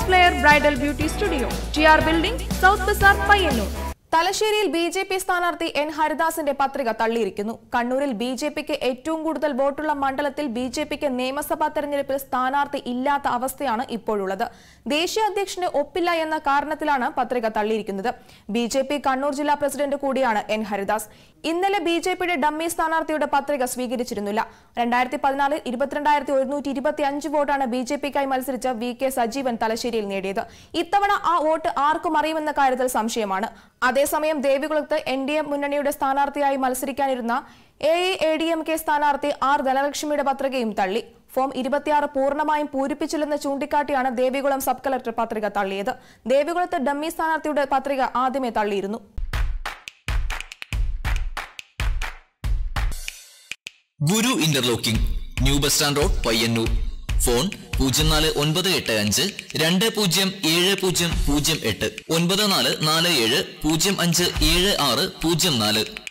flare bridal beauty studio T R building South Bazaar Payyanur തലശ്ശേരിയിൽ B J P സ്ഥാനാർത്ഥി N ഹരിദാസിന്റെ പത്രിക തള്ളിയിരിക്കുന്നു കണ്ണൂരിൽ ബി ജെ പിക്ക് ഏറ്റവും കൂടുതൽ വോട്ടുള്ള മണ്ഡലത്തിൽ ബി ജെ പിക്ക് നിയമസഭാ തെരഞ്ഞെടുപ്പിൽ സ്ഥാനാർത്ഥി ഇല്ലാത്ത അവസ്ഥയാണ് ഇപ്പോഴുള്ളത് ദേശീയ അധ്യക്ഷന് ഒപ്പില്ല എന്ന കാരണത്തിലാണ് പത്രിക തള്ളിയിരിക്കുന്നത് ബി ജെ പി കണ്ണൂർ ജില്ലാ പ്രസിഡന്റ് കൂടിയാണ് എൻ ഹരിദാസ് ഇന്നലെ ബി ജെ പിയുടെ ഡമ്മി സ്ഥാനാർത്ഥിയുടെ പത്രിക സ്വീകരിച്ചിരുന്നില്ല രണ്ടായിരത്തി പതിനാലിൽ ഇരുപത്തിരണ്ടായിരത്തി ഒരുന്നൂറ്റി ഇരുപത്തി അഞ്ച് വോട്ടാണ് ബി ജെ പിക്കായി മത്സരിച്ച വി കെ സജീവൻ തലശ്ശേരിയിൽ നേടിയത് ഇത്തവണ ആ വോട്ട് ആർക്കും അറിയുമെന്ന കാര്യത്തിൽ സംശയമാണ് അതേസമയം ദേവികുളത്ത് എൻ ഡി എ മുന്നണിയുടെ സ്ഥാനാർത്ഥിയായി മത്സരിക്കാനിരുന്ന A A D M K സ്ഥാനാർത്ഥി ആർ ധനലക്ഷ്മിയുടെ പത്രികയും തള്ളി ഫോം ഇരുപത്തിയാറ് പൂർണ്ണമായും പൂരിപ്പിച്ചില്ലെന്ന് ചൂണ്ടിക്കാട്ടിയാണ് ദേവികുളം സബ് കളക്ടർ പത്രിക തള്ളിയത് ദേവികുളത്ത് ഡമ്മി സ്ഥാനാർത്ഥിയുടെ പത്രിക ആദ്യമേ തള്ളിയിരുന്നു Guru interlocking new bus stand road Payyanur phone പൂജ്യം നാല് ഒൻപത് എട്ട് അഞ്ച് രണ്ട് പൂജ്യം ഏഴ് പൂജ്യം പൂജ്യം എട്ട് ഒൻപത് നാല് നാല് ഏഴ് പൂജ്യം അഞ്ച് ഏഴ് ആറ് പൂജ്യം നാല്